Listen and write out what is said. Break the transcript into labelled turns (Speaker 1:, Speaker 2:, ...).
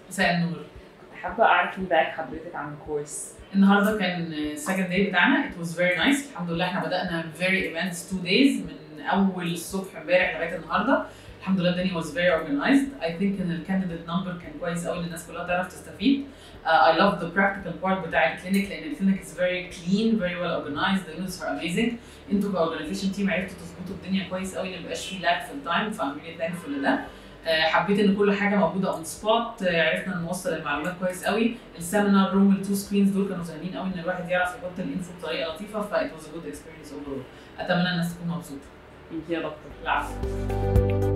Speaker 1: مساء النور
Speaker 2: حابة أعرف فيدباك حضرتك عن الكورس
Speaker 1: النهارده كان second day بتاعنا it was very nice الحمد لله احنا بدأنا very immense two days من أول الصبح امبارح لغاية النهارده الحمد لله الدنيا was very organized I think ان الكانديديت نمبر كان كويس قوي ان الناس كلها تعرف تستفيد uh, I love the practical part بتاع الكلينيك لان الكلينيك is very clean very well organized the units are amazing انتوا كاورجنايزيشن تيم عرفتوا تظبطوا الدنيا كويس قوي ان ميبقاش في لاك في التايم ف I'm really thankful لده آه، حبيت ان كل حاجه موجوده اون سبوت عرفنا نوصل المعلومات كويس قوي السيمينار روم التو سكرينز دول كانوا سهلين قوي ان الواحد يعرف يحط الانفو بطريقه لطيفه ف it was a good experience overall اتمنى الناس تكون مبسوطه
Speaker 2: انتي يا دكتور
Speaker 1: العفو